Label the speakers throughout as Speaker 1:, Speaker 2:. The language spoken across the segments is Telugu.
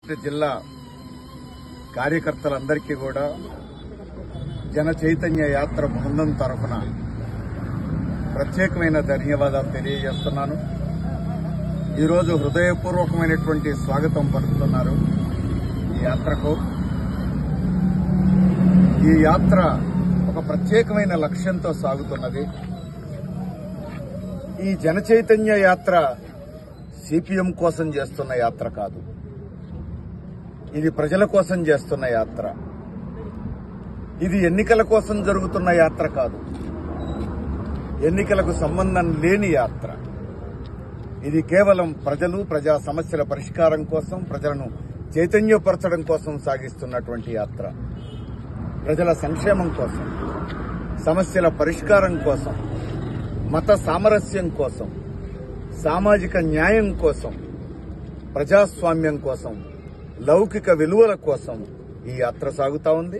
Speaker 1: జిల్లా కార్యకర్తలందరికీ కూడా జన చైతన్య యాత్ర బృందం తరఫున ప్రత్యేకమైన ధన్యవాదాలు తెలియజేస్తున్నాను ఈరోజు హృదయపూర్వకమైనటువంటి స్వాగతం పలుకుతున్నారు ఈ యాత్రకు ఈ యాత్ర ఒక ప్రత్యేకమైన లక్ష్యంతో సాగుతున్నది ఈ జన చైతన్య యాత్ర సిపిఎం కోసం చేస్తున్న యాత్ర కాదు ఇది ప్రజల కోసం చేస్తున్న యాత్ర ఇది ఎన్నికల కోసం జరుగుతున్న యాత్ర కాదు ఎన్నికలకు సంబంధం లేని యాత్ర ఇది కేవలం ప్రజలు ప్రజా సమస్యల పరిష్కారం కోసం ప్రజలను చైతన్యపరచడం కోసం సాగిస్తున్నటువంటి యాత్ర ప్రజల సంక్షేమం కోసం సమస్యల పరిష్కారం కోసం మత సామరస్యం కోసం సామాజిక న్యాయం కోసం ప్రజాస్వామ్యం కోసం లౌకిక విలువల కోసం ఈ యాత్ర సాగుతా ఉంది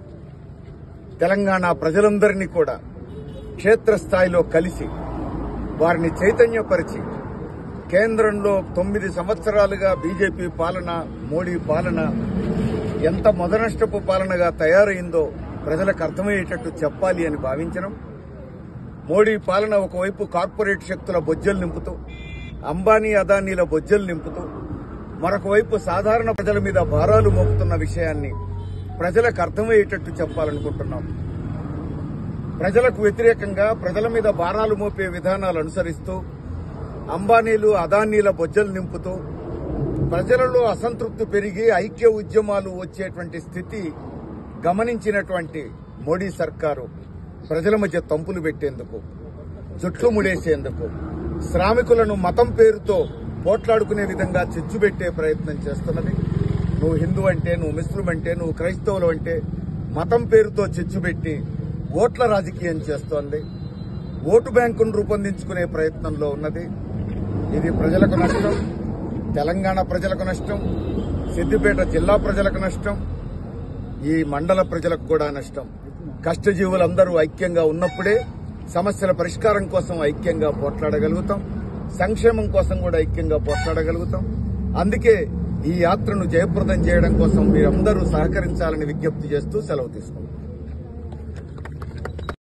Speaker 1: తెలంగాణ ప్రజలందరినీ కూడా క్షేత్రస్థాయిలో కలిసి వారిని చైతన్యపరిచి కేంద్రంలో తొమ్మిది సంవత్సరాలుగా బీజేపీ పాలన మోడీ పాలన ఎంత మొదనష్టపు పాలనగా తయారైందో ప్రజలకు అర్థమయ్యేటట్టు చెప్పాలి అని భావించడం మోడీ పాలన ఒకవైపు కార్పొరేట్ శక్తుల బొజ్జలు నింపుతూ అంబానీ అదానీల బొజ్జలు నింపుతూ మరొక వైపు సాధారణ ప్రజల మీద భారాలు మోపుతున్న విషయాన్ని ప్రజలకు అర్థమయ్యేటట్టు చెప్పాలనుకుంటున్నాం ప్రజలకు వ్యతిరేకంగా ప్రజల మీద భారాలు మోపే విధానాలు అనుసరిస్తూ అంబానీలు అదానీల బొజ్జలు నింపుతూ ప్రజలలో అసంతృప్తి పెరిగి ఐక్య ఉద్యమాలు వచ్చేటువంటి స్థితి గమనించినటువంటి మోడీ సర్కారు ప్రజల మధ్య తంపులు పెట్టేందుకు జుట్లు ముడేసేందుకు శ్రామికులను మతం పేరుతో పోట్లాడుకునే విధంగా చిచ్చుపెట్టే ప్రయత్నం చేస్తున్నది నువ్వు హిందూ అంటే నువ్వు ముస్లిం అంటే నువ్వు క్రైస్తవులు అంటే మతం పేరుతో చిచ్చుపెట్టి ఓట్ల రాజకీయం చేస్తోంది ఓటు బ్యాంకును రూపొందించుకునే ప్రయత్నంలో ఉన్నది ఇది ప్రజలకు నష్టం తెలంగాణ ప్రజలకు నష్టం సిద్దిపేట జిల్లా ప్రజలకు నష్టం ఈ మండల ప్రజలకు కూడా నష్టం కష్టజీవులందరూ ఐక్యంగా ఉన్నప్పుడే సమస్యల పరిష్కారం కోసం ఐక్యంగా పోట్లాడగలుగుతాం సంక్షేమం కోసం కూడా ఐక్యంగా పోట్లాడగలుగుతాం అందుకే ఈ యాత్రను జయప్రదం చేయడం కోసం మీరందరూ సహకరించాలని విజ్ఞప్తి చేస్తూ సెలవు తీసుకుంటాం